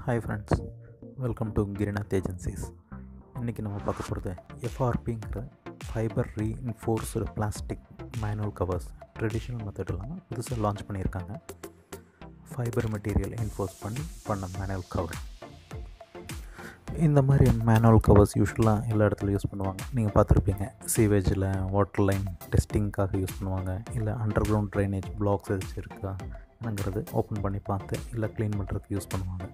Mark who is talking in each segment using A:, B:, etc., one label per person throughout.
A: hi friends welcome to Girinath agencies இன்றைக்கி நம்ம பார்க்க போகிறது எஃப்ஆர்பிங்கிற fibre reinforced plastic manual covers traditional method இல்லாமல் புதுசாக லான்ச் பண்ணியிருக்காங்க ஃபைபர் மெட்டீரியல் இன்ஃபோர்ஸ் பண்ணி பண்ண மேனுவல் கவர் இந்த மாதிரி மேனுவல் கவர்ஸ் யூஸ்வலாக எல்லா இடத்துலையும் யூஸ் பண்ணுவாங்க நீங்கள் பார்த்துருப்பீங்க சீவேஜில் வாட்டர் லைன் டெஸ்டிங்க்காக யூஸ் பண்ணுவாங்க இல்லை அண்டர் கிரவுண்ட் ட்ரைனேஜ் பிளாக்ஸ் ஏதாச்சும் இருக்காங்கிறது ஓப்பன் பண்ணி பார்த்து இல்லை க்ளீன் பண்ணுறதுக்கு யூஸ் பண்ணுவாங்க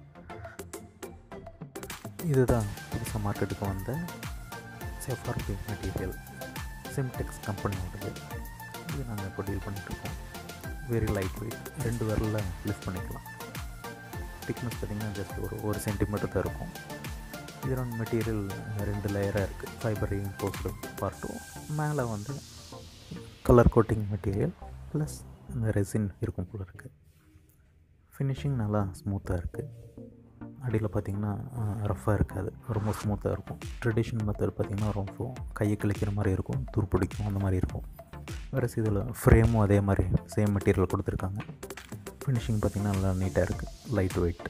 A: இதுதான் புதுசாக மார்க்கெட்டுக்கு வந்த செஃப்ஆர்பி மெட்டீரியல் சிம்டெக்ஸ் கம்பெனியோடது இது நாங்கள் இப்போ டீல் பண்ணிகிட்ருக்கோம் வெரி லைட் வெயிட் ரெண்டு விரலில் லிஃப்ட் பண்ணிக்கலாம் திக்னஸ் பார்த்திங்கன்னா ஜஸ்ட் ஒரு ஒரு சென்டிமீட்டர் தான் இருக்கும் இதோட மெட்டீரியல் ரெண்டு லேயராக இருக்குது ஃபைபர் இம்போஸ்டு பார்ட்டும் மேலே வந்து கலர் கோட்டிங் மெட்டீரியல் ப்ளஸ் இந்த ரெசின் இருக்கும் போல இருக்குது ஃபினிஷிங் நல்லா ஸ்மூத்தாக இருக்குது அடியில் பார்த்திங்கன்னா ரஃப்பாக இருக்காது ரொம்ப ஸ்மூத்தாக இருக்கும் ட்ரெடிஷ்னல் மெத்தட் பார்த்திங்கன்னா ரொம்ப கையை கிழிக்கிற மாதிரி இருக்கும் துருப்பிடிக்கும் அந்த மாதிரி இருக்கும் வேறு இதில் ஃப்ரேமும் அதே மாதிரி சேம் மெட்டீரியல் கொடுத்துருக்காங்க ஃபினிஷிங் பார்த்திங்கன்னா நல்லா நீட்டாக இருக்குது லைட் வெயிட்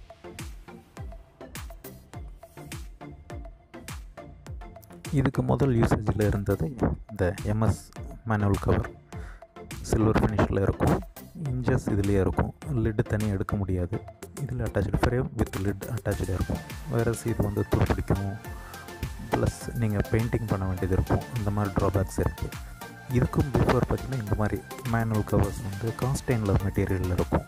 A: இதுக்கு முதல் யூசேஜில் இருந்தது இந்த எம்எஸ் மேனுவல் கவர் சில்வர் ஃபினிஷில் இருக்கும் இன்ச்சஸ் இதுலேயே இருக்கும் லிட்டு தனியாக எடுக்க முடியாது இதில் அட்டாச்சு ஃப்ரேம் வித் லிட் அட்டாச்சாக இருக்கும் வேறு இது வந்து துருப்பிடிக்கும் ப்ளஸ் நீங்கள் பெயிண்டிங் பண்ண வேண்டியது இருக்கும் இந்த மாதிரி ட்ராபேக்ஸ் இருக்குது இதுக்கும் பிஃபோர் பார்த்திங்கன்னா இந்த மாதிரி மேனுவல் கவர்ஸ் வந்து காஸ்டைனில் மெட்டீரியலில் இருக்கும்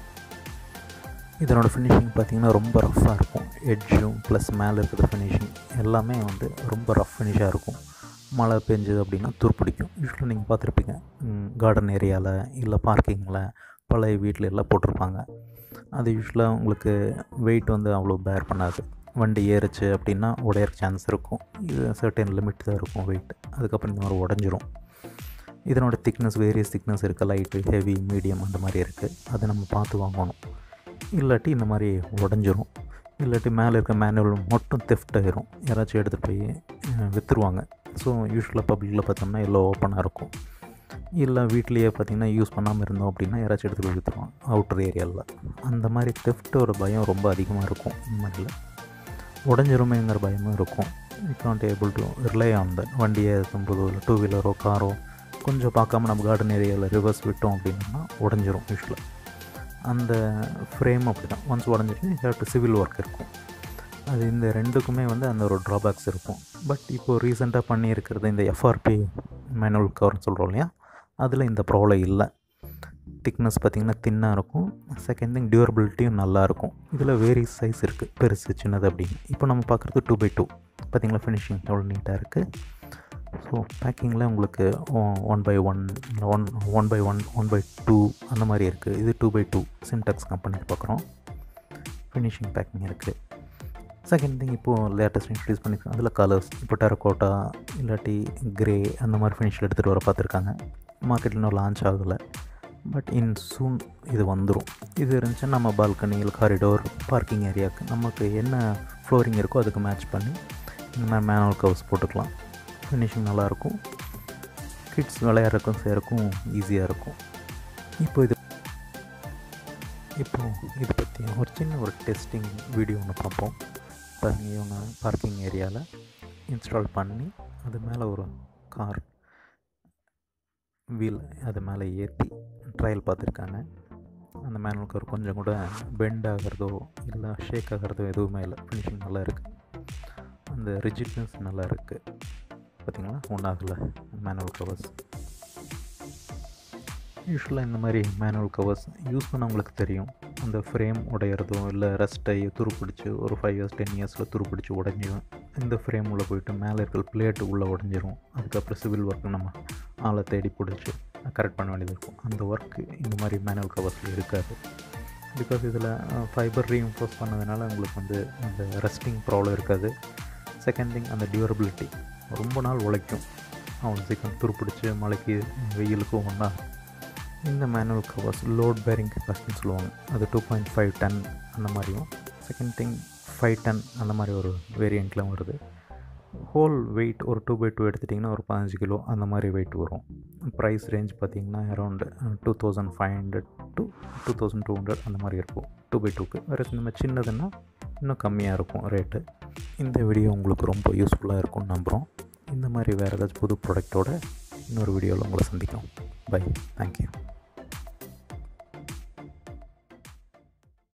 A: இதனோட ஃபினிஷிங் பார்த்திங்கன்னா ரொம்ப ரஃப்பாக இருக்கும் எட்ஜும் ப்ளஸ் மேலே இருக்கிற ஃபினிஷிங் எல்லாமே வந்து ரொம்ப ரஃப் ஃபினிஷாக இருக்கும் மழை பெஞ்சது அப்படின்னா துருப்பிடிக்கும் யூஸ்வலாக நீங்கள் பார்த்துருப்பீங்க கார்டன் ஏரியாவில் இல்லை பார்க்கிங்கில் பழைய வீட்டில் எல்லாம் போட்டிருப்பாங்க அது யூஸ்வலாக உங்களுக்கு வெயிட் வந்து அவ்வளோ பேர் பண்ணாது வண்டி ஏறுச்சு அப்படின்னா உடையிற சான்ஸ் இருக்கும் இது சர்டன் லிமிட் தான் இருக்கும் வெயிட் அதுக்கப்புறம் இந்த மாதிரி உடஞ்சிரும் இதனோட திக்னஸ் வேரியஸ் திக்னஸ் இருக்குது லைட்டு ஹெவி மீடியம் அந்த மாதிரி இருக்குது அதை நம்ம பார்த்து வாங்கணும் இல்லாட்டி இந்த மாதிரி உடஞ்சிரும் இல்லாட்டி மேலே இருக்க மேனுவல் மட்டும் தெஃப்ட் ஆயிரும் யாராச்சும் எடுத்துகிட்டு போய் விற்றுருவாங்க ஸோ யூஸ்வலாக பப்ளிக்கில் பார்த்தோம்னா எல்லாம் ஓப்பனாக இருக்கும் இல்லை வீட்லேயே பார்த்திங்கன்னா யூஸ் பண்ணாமல் இருந்தோம் அப்படின்னா யாராச்சும் எடுத்துகிட்டு போய் விற்றுருவாங்க அவுட்டர் ஏரியாவில் அந்த மாதிரி தெஃப்ட்டோட பயம் ரொம்ப அதிகமாக இருக்கும் இந்த மாதிரியில் உடஞ்சிருமேங்கிற பயமும் இருக்கும் you can't able to rely on the வண்டியை இருக்கும்போதோ இல்லை டூ வீலரோ காரோ கொஞ்சம் பார்க்காம நம்ம கார்டன் ஏரியாவில் ரிவர்ஸ் விட்டோம் அப்படின்னா உடஞ்சிரும் யூஸ்வலாக அந்த ஃப்ரேம் அப்படி தான் ஒன்ஸ் உடஞ்சிட்டு ஹேவ் டு சிவில் ஒர்க் இருக்கும் அது இந்த ரெண்டுக்குமே வந்து அந்த ஒரு ட்ராபேக்ஸ் இருக்கும் பட் இப்போது ரீசெண்டாக பண்ணியிருக்கிறது இந்த எஃப்ஆர்பி மேனுவல் கவர்னு சொல்கிறோம் இல்லையா அதில் இந்த ப்ராப்ளம் இல்லை திக்னஸ் பார்த்திங்கன்னா தின்னாக இருக்கும் செகண்ட் திங் டியூரபிலிட்டியும் நல்லாயிருக்கும் இதில் வேரி சைஸ் இருக்குது பெருசு சின்னது அப்படின்னு இப்போ நம்ம பார்க்குறது டூ பை டூ பார்த்திங்களா ஃபினிஷிங் எவ்வளோ நீட்டாக இருக்குது ஸோ பேக்கிங்கில் உங்களுக்கு one by one one one by one one by two அந்த மாதிரி இருக்குது இது two by two Simtex company பார்க்குறோம் ஃபினிஷிங் பேக்கிங் இருக்குது செகண்ட் திங் இப்போது லேட்டஸ்ட் இன்ட்ரடியூஸ் பண்ணியிருக்காங்க அதில் கலர்ஸ் இப்போ டெரக்கோட்டா இல்லாட்டி கிரே அந்த மாதிரி ஃபினிஷில் எடுத்துகிட்டு வர பார்த்துருக்காங்க மார்க்கெட்டில் இன்னும் லான்ச் ஆகலை பட் இன் சூன் இது வந்துடும் இது இருந்துச்சுன்னா நம்ம பால்கனி இல்லை காரிடோர் பார்க்கிங் ஏரியாவுக்கு நமக்கு என்ன ஃப்ளோரிங் இருக்கோ அதுக்கு மேட்ச் பண்ணி இந்த மாதிரி மேனுவல் கவர்ஸ் போட்டுக்கலாம் ஃபினிஷிங் நல்லாயிருக்கும் கிட்ஸ் விளையாடுறதுக்கும் சேருக்கும் ஈஸியாக இருக்கும் இப்போ இது இப்போது இது பற்றி ஒரு சின்ன ஒரு டெஸ்டிங் வீடியோ ஒன்று பார்ப்போம் பாருங்க இவங்க பார்க்கிங் ஏரியாவில் இன்ஸ்டால் பண்ணி அது மேலே ஒரு கார் வீல் அது மேலே ஏற்றி ட்ரையல் பார்த்துருக்காங்க அந்த மேனுவல் கார் கொஞ்சம் கூட பெண்ட் ஆகிறதோ இல்லை ஷேக் ஆகிறதோ எதுவுமே இல்லை ஃபினிஷிங் நல்லா இருக்குது அந்த ரிஜிட்னஸ் நல்லா இருக்குது பார்த்திங்களா ஒன்றாகல மேனுவல் கவர்ஸ் யூஸ்வலாக இந்த மாதிரி மேனுவல் கவர்ஸ் யூஸ் பண்ணவங்களுக்கு தெரியும் அந்த ஃப்ரேம் உடையிறதோ இல்லை ரஸ்ட்டை துருப்பிடிச்சு ஒரு ஃபைவ் இயர்ஸ் டென் இயர்ஸில் துருப்பிடிச்சு உடஞ்சிடும் இந்த ஃப்ரேம் உள்ளே போயிட்டு மேலே இருக்கிற பிளேட்டு உள்ளே உடஞ்சிரும் அதுக்கப்புறம் சிவில் ஒர்க்கு நம்ம ஆளை தேடி பிடிச்சி கரெக்ட் பண்ண வேண்டியது இருக்கும் அந்த ஒர்க்கு இந்த மாதிரி மேனுவல் கவர்ஸில் இருக்காது பிகாஸ் இதில் ஃபைபர் ரீஇன்ஃபோர்ஸ் பண்ணதுனால உங்களுக்கு வந்து அந்த ரெஸ்டிங் ப்ராப்ளம் இருக்காது செகண்ட் திங் அந்த டியூரபிலிட்டி ரொம்ப நாள் உழைக்கும் அவங்களுக்கு சீக்கிரம் துருப்பிடிச்சு மழைக்கு வெயிலுக்கும் ஒன்றா இந்த மேனுவல் கவர்ஸ் லோட் பேரிங் கெப்பாசிட்டின்னு சொல்லுவாங்க அது டூ பாயிண்ட் ஃபைவ் டன் அந்த மாதிரியும் செகண்ட் திங் ஃபைவ் டன் அந்த மாதிரி ஒரு வேரியண்ட்டில் வருது ஹோல் வெயிட் ஒரு டூ பை டூ எடுத்துட்டிங்கன்னா ஒரு பதினஞ்சு கிலோ அந்த மாதிரி வெயிட் வரும் ப்ரைஸ் ரேஞ்ச் பார்த்திங்கன்னா around two thousand five hundred to two thousand two hundred அந்த மாதிரி இருக்கும் டூ பை டூக்கு வேறு இந்த மாதிரி சின்னதுன்னா இன்னும் கம்மியாக இருக்கும் ரேட்டு இந்த வீடியோ உங்களுக்கு ரொம்ப யூஸ்ஃபுல்லாக இருக்கும்னு நம்புகிறோம் இந்த மாதிரி வேறு ஏதாச்சும் புது ப்ராடக்ட்டோட இன்னொரு வீடியோவில் உங்களை சந்திக்கும் பை தேங்க்யூ